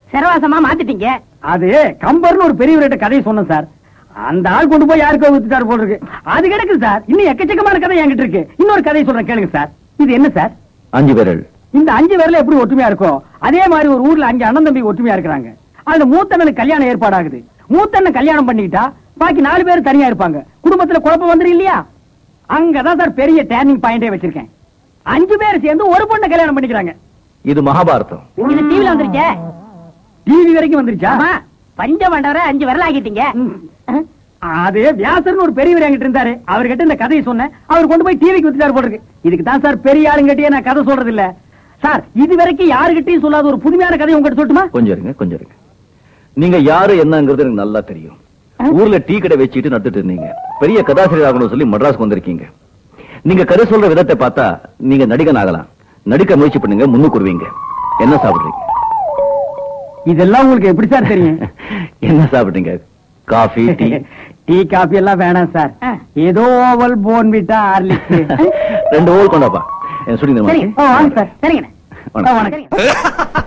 சிறவாசமா மாத்திட்டீங்க அது கம்பர்னு ஒரு பெரியவர்கிட்ட கதையை சொன்னேன் சார் அந்த ஆள் கொண்டு போய் யாருக்கோ வித்துட்டாரு போல இருக்கு அது கிடக்கு சார் இன்னும் எக்கச்சக்கமான கதை என்கிட்ட இருக்கு இன்னொரு கதையை சொல்றேன் கேளுங்க சார் இது என்ன சார் அஞ்சு விரல் இந்த அஞ்சு பேர்ல எப்படி ஒற்றுமையா இருக்கும் அதே மாதிரி ஒரு ஊர்ல அஞ்சு அண்ணன் தம்பி ஒற்றுமையா இருக்கிறாங்க அதுல மூத்தண்ணனுக்கு கல்யாணம் ஏற்பாடாகுது மூத்தண்ணன் கல்யாணம் பண்ணிக்கிட்டா பாக்கி நாலு பேர் தனியா இருப்பாங்க குடும்பத்துல குழப்பம் வந்துரும் இல்லையா அங்கதான் சார் பெரிய டேர்னிங் பாயிண்டே வச்சிருக்கேன் அஞ்சு பேர் சேர்ந்து ஒரு பொண்ணை கல்யாணம் பண்ணிக்கிறாங்க இது மகாபாரதம் இது டிவில வந்துருச்சே டிவி வரைக்கும் வந்துருச்சா ஆமா பஞ்ச மண்டவரை அஞ்சு விரல் ஆக்கிட்டீங்க ம். அது வியாசர்னு ஒரு பெரியவர் என்கிட்ட இருந்தாரு அவர்கிட்ட இந்த கதையை சொன்னேன் அவர் கொண்டு போய் டிவிக்கு வித்துட்டாரு போல இருக்கு இதுக்கு தான் சார் பெரிய ஆளுங்கிட்டயே நான் கதை சொல்றது இல்ல சார் இது வரைக்கும் யாருகிட்டயும் சொல்லாத ஒரு புதுமையான கதை உங்ககிட்ட சொல்லட்டுமா கொஞ்சம் இருங்க கொஞ்சம் இருங்க நீங்க யாரு என்னங்கிறது எனக்கு நல்லா தெரியும் ஊர்ல டீ கடை வச்சுட்டு நடத்திட்டு இருந்தீங்க பெரிய கதாசிரியர் ஆகணும்னு சொல்லி மட்ராஸ்க்கு வந்திருக்கீங்க நீங்க கதை சொல்ற விதத்தை பார்த்தா நீங்க நடிகன் ஆகலாம் நடிக்க முயற்சி பண்ணுங்க முன்னுக்கு வருவீங்க என்ன சாப்பிடுறீங்க இதெல்லாம் உங்களுக்கு எப்படி சார் தெரியும் என்ன சாப்பிடுறீங்க காஃபி டீ டீ காபி எல்லாம் வேணாம் சார் ஆ. ஏதோ ஓவல் போன் விட்டா ஹார்லிக்ஸ் ரெண்டு ஓல் கொண்டாப்பா என்ன சொல்லி சரிங்க ஓ வாங்க சார் சரிங்கண்ணே வணக்கம். வணக்கம்